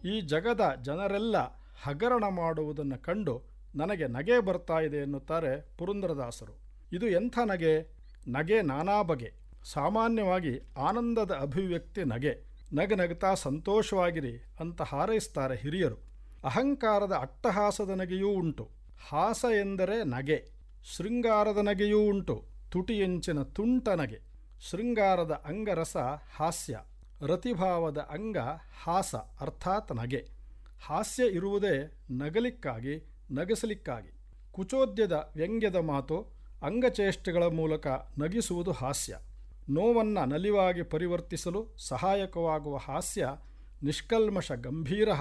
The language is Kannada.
ಈ ಜಗದ ಜನರೆಲ್ಲ ಹಗರಣ ಮಾಡುವುದನ್ನು ಕಂಡು ನನಗೆ ನಗೆ ಬರ್ತಾ ಇದೆ ಎನ್ನುತ್ತಾರೆ ಪುರಂದರದಾಸರು ಇದು ಎಂಥ ನಗೆ ನಗೆ ನಾನಾ ಬಗೆ ಸಾಮಾನ್ಯವಾಗಿ ಆನಂದದ ಅಭಿವ್ಯಕ್ತಿ ನಗೆ ನಗ ನಗ್ತಾ ಸಂತೋಷವಾಗಿರಿ ಅಂತ ಹಾರೈಸ್ತಾರೆ ಹಿರಿಯರು ಅಹಂಕಾರದ ಅಟ್ಟಹಾಸದ ನಗೆಯೂ ಉಂಟು ಹಾಸ ಎಂದರೆ ನಗೆ ಶೃಂಗಾರದ ನಗೆಯೂ ಉಂಟು ತುಟಿಯಂಚಿನ ತುಂಟ ನಗೆ ಶೃಂಗಾರದ ಅಂಗರಸ ಹಾಸ್ಯ ರತಿಭಾವದ ಅಂಗ ಹಾಸ ಅರ್ಥಾತ್ ನಗೆ ಹಾಸ್ಯ ಇರುವುದೇ ನಗಲಿಕ್ಕಾಗಿ ನಗಿಸಲಿಕ್ಕಾಗಿ ಕುಚೋದ್ಯದ ವ್ಯಂಗ್ಯದ ಮಾತು ಅಂಗಚೇಷ್ಟೆಗಳ ಮೂಲಕ ನಗಿಸುವುದು ಹಾಸ್ಯ ನೋವನ್ನು ನಲಿವಾಗಿ ಪರಿವರ್ತಿಸಲು ಸಹಾಯಕವಾಗುವ ಹಾಸ್ಯ ನಿಷ್ಕಲ್ಮಶ ಗಂಭೀರ